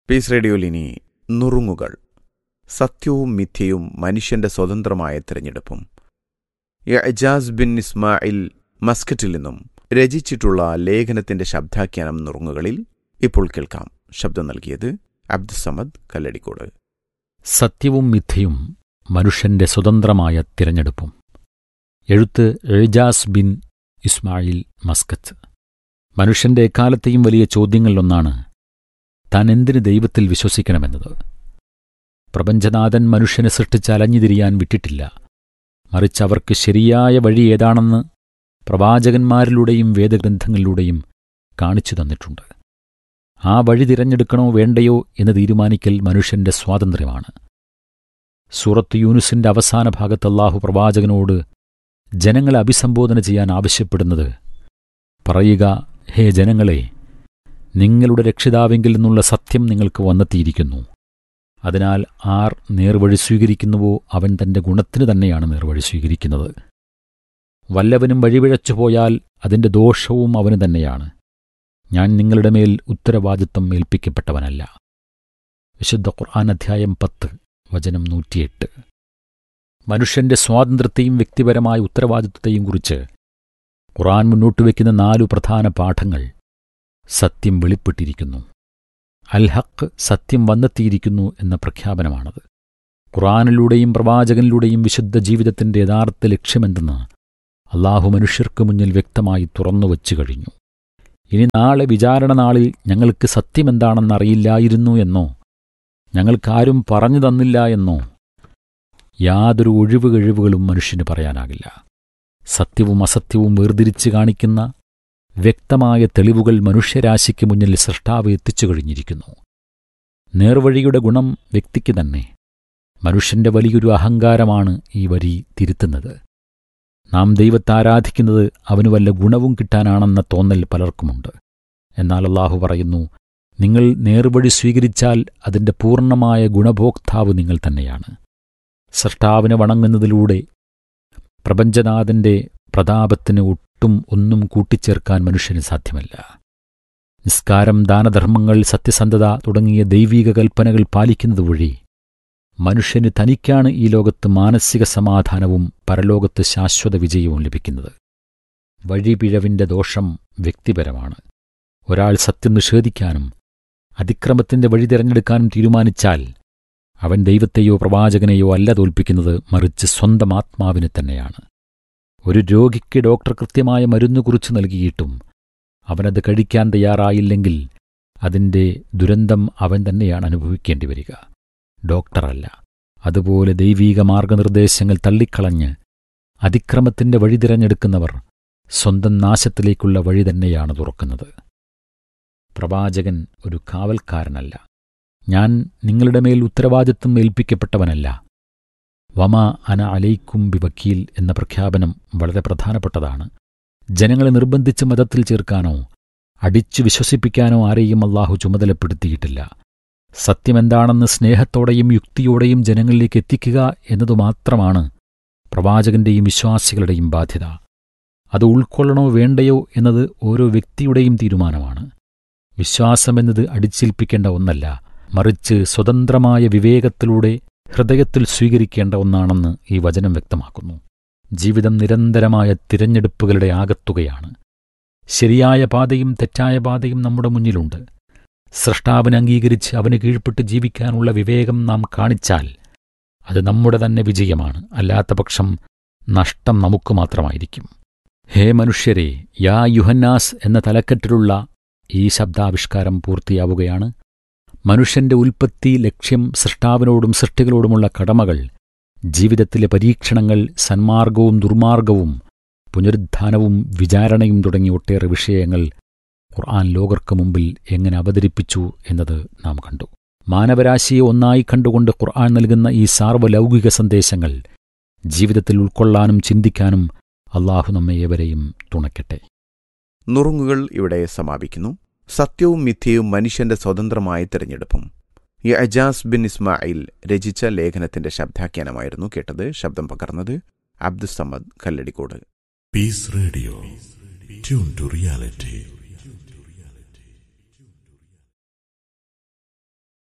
piece റേഡിയോയിൽ ഇനി നുറുങ്ങുകൾ സത്യവും മിഥ്യയും മനുഷ്യന്റെ സ്വതന്ത്രമായ തിരഞ്ഞെടുപ്പും എജാസ് ബിൻ ഇസ്മായിൽ മസ്കറ്റിൽ നിന്നും രചിച്ചിട്ടുള്ള ലേഖനത്തിന്റെ ശബ്ദാഖ്യാനം നുറുങ്ങുകളിൽ ഇപ്പോൾ കേൾക്കാം ശബ്ദം നൽകിയത് അബ്ദുസമദ് കല്ലടിക്കോട് സത്യവും മിഥ്യയും മനുഷ്യന്റെ സ്വതന്ത്രമായ തിരഞ്ഞെടുപ്പും എഴുത്ത് എഴുജാസ് ബിൻ ഇസ്മായിൽ മസ്കത്ത് മനുഷ്യന്റെ എക്കാലത്തെയും വലിയ ചോദ്യങ്ങളിലൊന്നാണ് താൻ എന്തിന് ദൈവത്തിൽ വിശ്വസിക്കണമെന്നത് പ്രപഞ്ചനാഥൻ മനുഷ്യനെ സൃഷ്ടിച്ച് അലഞ്ഞുതിരിയാൻ വിട്ടിട്ടില്ല മറിച്ച് അവർക്ക് ശരിയായ വഴി ഏതാണെന്ന് പ്രവാചകന്മാരിലൂടെയും വേദഗ്രന്ഥങ്ങളിലൂടെയും കാണിച്ചു തന്നിട്ടുണ്ട് ആ വഴി തിരഞ്ഞെടുക്കണോ വേണ്ടയോ എന്ന് തീരുമാനിക്കൽ മനുഷ്യന്റെ സ്വാതന്ത്ര്യമാണ് സൂറത്ത് യൂനുസിന്റെ അവസാന ഭാഗത്ത് അല്ലാഹു പ്രവാചകനോട് ജനങ്ങളെ അഭിസംബോധന ചെയ്യാൻ ആവശ്യപ്പെടുന്നത് പറയുക ഹേ ജനങ്ങളെ നിങ്ങളുടെ രക്ഷിതാവെങ്കിൽ നിന്നുള്ള സത്യം നിങ്ങൾക്ക് വന്നെത്തിയിരിക്കുന്നു അതിനാൽ ആർ നേർവഴി സ്വീകരിക്കുന്നുവോ അവൻ തന്റെ ഗുണത്തിന് തന്നെയാണ് നേർവഴി സ്വീകരിക്കുന്നത് വല്ലവനും വഴിപിഴച്ചു പോയാൽ അതിന്റെ ദോഷവും അവന് തന്നെയാണ് ഞാൻ നിങ്ങളുടെ മേൽ ഉത്തരവാദിത്വം ഏൽപ്പിക്കപ്പെട്ടവനല്ല വിശുദ്ധ ഖുർആൻ അധ്യായം പത്ത് വചനം നൂറ്റിയെട്ട് മനുഷ്യന്റെ സ്വാതന്ത്ര്യത്തെയും വ്യക്തിപരമായ ഉത്തരവാദിത്വത്തെയും കുറിച്ച് ഖുർആൻ മുന്നോട്ട് വയ്ക്കുന്ന നാലു പ്രധാന പാഠങ്ങൾ സത്യം വെളിപ്പെട്ടിരിക്കുന്നു അൽ ഹക്ക് സത്യം വന്നെത്തിയിരിക്കുന്നു എന്ന പ്രഖ്യാപനമാണത് ഖുർആനിലൂടെയും പ്രവാചകനിലൂടെയും വിശുദ്ധ ജീവിതത്തിന്റെ യഥാർത്ഥ ലക്ഷ്യമെന്തെന്ന് അള്ളാഹു മനുഷ്യർക്ക് മുന്നിൽ വ്യക്തമായി തുറന്നുവച്ചു കഴിഞ്ഞു ഇനി നാളെ വിചാരണ നാളിൽ ഞങ്ങൾക്ക് സത്യമെന്താണെന്നറിയില്ലായിരുന്നു എന്നോ ഞങ്ങൾക്കാരും പറഞ്ഞു തന്നില്ല എന്നോ യാതൊരു ഒഴിവ് കഴിവുകളും മനുഷ്യന് പറയാനാകില്ല സത്യവും അസത്യവും വേർതിരിച്ച് കാണിക്കുന്ന വ്യക്തമായ തെളിവുകൾ മനുഷ്യരാശിക്ക് മുന്നിൽ സൃഷ്ടാവ് എത്തിച്ചു കഴിഞ്ഞിരിക്കുന്നു നേർവഴിയുടെ ഗുണം വ്യക്തിക്ക് തന്നെ മനുഷ്യന്റെ വലിയൊരു അഹങ്കാരമാണ് ഈ വരി തിരുത്തുന്നത് നാം ദൈവത്തെ ആരാധിക്കുന്നത് അവന് വല്ല ഗുണവും കിട്ടാനാണെന്ന തോന്നൽ പലർക്കുമുണ്ട് എന്നാൽ അള്ളാഹു പറയുന്നു നിങ്ങൾ നേർവഴി സ്വീകരിച്ചാൽ അതിന്റെ പൂർണ്ണമായ ഗുണഭോക്താവ് നിങ്ങൾ തന്നെയാണ് സൃഷ്ടാവിനെ വണങ്ങുന്നതിലൂടെ പ്രപഞ്ചനാഥന്റെ പ്രതാപത്തിന് ഒട്ടും ഒന്നും കൂട്ടിച്ചേർക്കാൻ മനുഷ്യന് സാധ്യമല്ല നിസ്കാരം ദാനധർമ്മങ്ങൾ സത്യസന്ധത തുടങ്ങിയ ദൈവീക കൽപ്പനകൾ പാലിക്കുന്നത് വഴി മനുഷ്യന് തനിക്കാണ് ഈ ലോകത്ത് മാനസിക സമാധാനവും പരലോകത്ത് ശാശ്വത വിജയവും ലഭിക്കുന്നത് വഴിപിഴവിന്റെ ദോഷം വ്യക്തിപരമാണ് ഒരാൾ സത്യം നിഷേധിക്കാനും അതിക്രമത്തിന്റെ വഴി തിരഞ്ഞെടുക്കാനും തീരുമാനിച്ചാൽ അവൻ ദൈവത്തെയോ പ്രവാചകനെയോ അല്ല തോൽപ്പിക്കുന്നത് മറിച്ച് സ്വന്തം ആത്മാവിനെ തന്നെയാണ് ഒരു രോഗിക്ക് ഡോക്ടർ കൃത്യമായ മരുന്ന് കുറിച്ച് നൽകിയിട്ടും അവനത് കഴിക്കാൻ തയ്യാറായില്ലെങ്കിൽ അതിന്റെ ദുരന്തം അവൻ തന്നെയാണ് അനുഭവിക്കേണ്ടി വരിക ഡോക്ടറല്ല അതുപോലെ ദൈവീക മാർഗനിർദ്ദേശങ്ങൾ തള്ളിക്കളഞ്ഞ് അതിക്രമത്തിന്റെ വഴി തിരഞ്ഞെടുക്കുന്നവർ സ്വന്തം നാശത്തിലേക്കുള്ള വഴി തന്നെയാണ് തുറക്കുന്നത് പ്രവാചകൻ ഒരു കാവൽക്കാരനല്ല ഞാൻ നിങ്ങളുടെ മേൽ ഉത്തരവാദിത്വം ഏൽപ്പിക്കപ്പെട്ടവനല്ല വമ അന അലൈക്കും ബി വക്കീൽ എന്ന പ്രഖ്യാപനം വളരെ പ്രധാനപ്പെട്ടതാണ് ജനങ്ങളെ നിർബന്ധിച്ച് മതത്തിൽ ചേർക്കാനോ അടിച്ചു വിശ്വസിപ്പിക്കാനോ ആരെയും അള്ളാഹു ചുമതലപ്പെടുത്തിയിട്ടില്ല സത്യമെന്താണെന്ന് സ്നേഹത്തോടെയും യുക്തിയോടെയും ജനങ്ങളിലേക്ക് എത്തിക്കുക എന്നതുമാത്രമാണ് പ്രവാചകന്റെയും വിശ്വാസികളുടെയും ബാധ്യത അത് ഉൾക്കൊള്ളണോ വേണ്ടയോ എന്നത് ഓരോ വ്യക്തിയുടെയും തീരുമാനമാണ് വിശ്വാസമെന്നത് അടിച്ചേൽപ്പിക്കേണ്ട ഒന്നല്ല മറിച്ച് സ്വതന്ത്രമായ വിവേകത്തിലൂടെ ഹൃദയത്തിൽ സ്വീകരിക്കേണ്ട ഒന്നാണെന്ന് ഈ വചനം വ്യക്തമാക്കുന്നു ജീവിതം നിരന്തരമായ തിരഞ്ഞെടുപ്പുകളുടെ ആകത്തുകയാണ് ശരിയായ പാതയും തെറ്റായ പാതയും നമ്മുടെ മുന്നിലുണ്ട് സൃഷ്ടാവിനെ അംഗീകരിച്ച് അവന് കീഴ്പ്പെട്ട് ജീവിക്കാനുള്ള വിവേകം നാം കാണിച്ചാൽ അത് നമ്മുടെ തന്നെ വിജയമാണ് അല്ലാത്ത പക്ഷം നഷ്ടം നമുക്ക് മാത്രമായിരിക്കും ഹേ മനുഷ്യരെ യാ യുഹന്നാസ് എന്ന തലക്കെട്ടിലുള്ള ഈ ശബ്ദാവിഷ്കാരം പൂർത്തിയാവുകയാണ് മനുഷ്യന്റെ ഉൽപ്പത്തി ലക്ഷ്യം സൃഷ്ടാവിനോടും സൃഷ്ടികളോടുമുള്ള കടമകൾ ജീവിതത്തിലെ പരീക്ഷണങ്ങൾ സന്മാർഗവും ദുർമാർഗവും പുനരുദ്ധാനവും വിചാരണയും തുടങ്ങിയ ഒട്ടേറെ വിഷയങ്ങൾ ഖുർആൻ ലോകർക്ക് മുമ്പിൽ എങ്ങനെ അവതരിപ്പിച്ചു എന്നത് നാം കണ്ടു മാനവരാശിയെ ഒന്നായി കണ്ടുകൊണ്ട് ഖുർആൻ നൽകുന്ന ഈ സാർവലൗകിക സന്ദേശങ്ങൾ ജീവിതത്തിൽ ഉൾക്കൊള്ളാനും ചിന്തിക്കാനും അള്ളാഹു നമ്മെ ഏവരെയും തുണയ്ക്കട്ടെ നുറുങ്ങുകൾ ഇവിടെ സമാപിക്കുന്നു സത്യവും മിഥ്യയും മനുഷ്യന്റെ സ്വതന്ത്രമായ തിരഞ്ഞെടുപ്പും യജാസ് ബിൻ ഇസ്മായിൽ രചിച്ച ലേഖനത്തിന്റെ ശബ്ദാഖ്യാനമായിരുന്നു കേട്ടത് ശബ്ദം പകർന്നത് Abdussamad Kalladikode peace radio tune to reality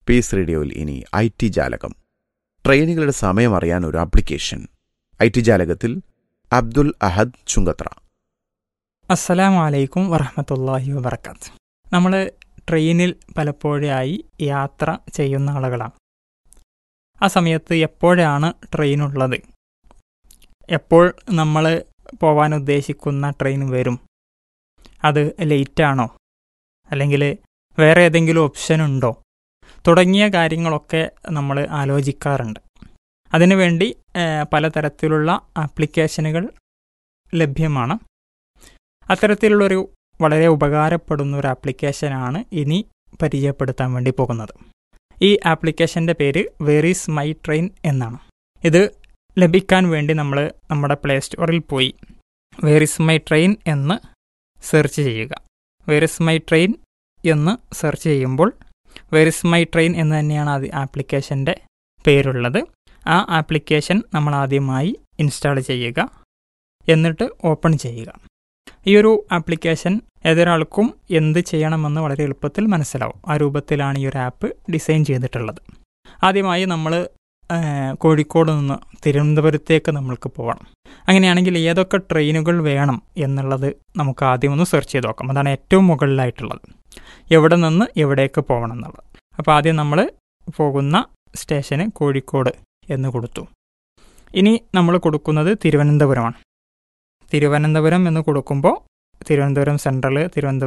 peace റേഡിയോയിൽ ഇനി ഐ ടി ജാലകം ട്രെയിനുകളുടെ സമയം അറിയാൻ ഒരു ആപ്ലിക്കേഷൻ ഐ ടി ജാലകത്തിൽ അബ്ദുൽ അഹദ് ചുങ്കത്ര അസ്സലാമു അലൈക്കും വറഹമത്തല്ലാഹി വബർക്കാത്ത് നമ്മൾ ട്രെയിനിൽ പലപ്പോഴായി യാത്ര ചെയ്യുന്ന ആളുകളാണ് ആ സമയത്ത് എപ്പോഴാണ് ട്രെയിനുള്ളത് എപ്പോൾ നമ്മൾ പോവാൻ ഉദ്ദേശിക്കുന്ന ട്രെയിൻ വരും അത് ലേറ്റാണോ അല്ലെങ്കിൽ വേറെ ഏതെങ്കിലും ഓപ്ഷൻ ഉണ്ടോ തുടങ്ങിയ കാര്യങ്ങളൊക്കെ നമ്മൾ ആലോചിക്കാറുണ്ട് അതിനുവേണ്ടി ഏഹ്, പലതരത്തിലുള്ള ആപ്ലിക്കേഷനുകൾ ലഭ്യമാണ് അത്തരത്തിലുള്ളൊരു വളരെ ഉപകാരപ്പെടുന്ന ഒരു ആപ്ലിക്കേഷനാണ് ഇനി പരിചയപ്പെടുത്താൻ വേണ്ടി പോകുന്നത് ഈ ആപ്ലിക്കേഷൻ്റെ പേര് വെറീസ് മൈ ട്രെയിൻ എന്നാണ് ഇത് ലഭിക്കാൻ വേണ്ടി നമ്മൾ നമ്മുടെ പ്ലേ സ്റ്റോറിൽ പോയി വെറിസ് മൈ ട്രെയിൻ എന്ന് സെർച്ച് ചെയ്യുക വെറിസ് മൈ ട്രെയിൻ എന്ന് സെർച്ച് ചെയ്യുമ്പോൾ വെറിസ് മൈ ട്രെയിൻ എന്ന് തന്നെയാണ് അത് ആപ്ലിക്കേഷൻ്റെ പേരുള്ളത് ആ ആപ്ലിക്കേഷൻ നമ്മൾ ആദ്യമായി ഇൻസ്റ്റാൾ ചെയ്യുക എന്നിട്ട് ഓപ്പൺ ചെയ്യുക ഈ ഒരു ആപ്ലിക്കേഷൻ ഏതൊരാൾക്കും എന്ത് ചെയ്യണമെന്ന് വളരെ എളുപ്പത്തിൽ മനസ്സിലാവും ആ രൂപത്തിലാണ് ഈ ഒരു ആപ്പ് ഡിസൈൻ ചെയ്തിട്ടുള്ളത് ആദ്യമായി നമ്മൾ കോഴിക്കോട് നിന്ന് തിരുവനന്തപുരത്തേക്ക് നമ്മൾക്ക് പോകണം അങ്ങനെയാണെങ്കിൽ ഏതൊക്കെ ട്രെയിനുകൾ വേണം എന്നുള്ളത് നമുക്ക് ആദ്യം ഒന്ന് സെർച്ച് ചെയ്ത് നോക്കാം അതാണ് ഏറ്റവും മുകളിലായിട്ടുള്ളത് എവിടെ നിന്ന് എവിടേക്ക് പോകണം എന്നുള്ളത് അപ്പോൾ ആദ്യം നമ്മൾ പോകുന്ന സ്റ്റേഷന് കോഴിക്കോട് എന്ന് കൊടുത്തു ഇനി നമ്മൾ കൊടുക്കുന്നത് തിരുവനന്തപുരമാണ് തിരുവനന്തപുരം എന്ന് കൊടുക്കുമ്പോൾ തിരുവനന്തപുരം സെൻട്രൽ തിരുവനന്തപുരം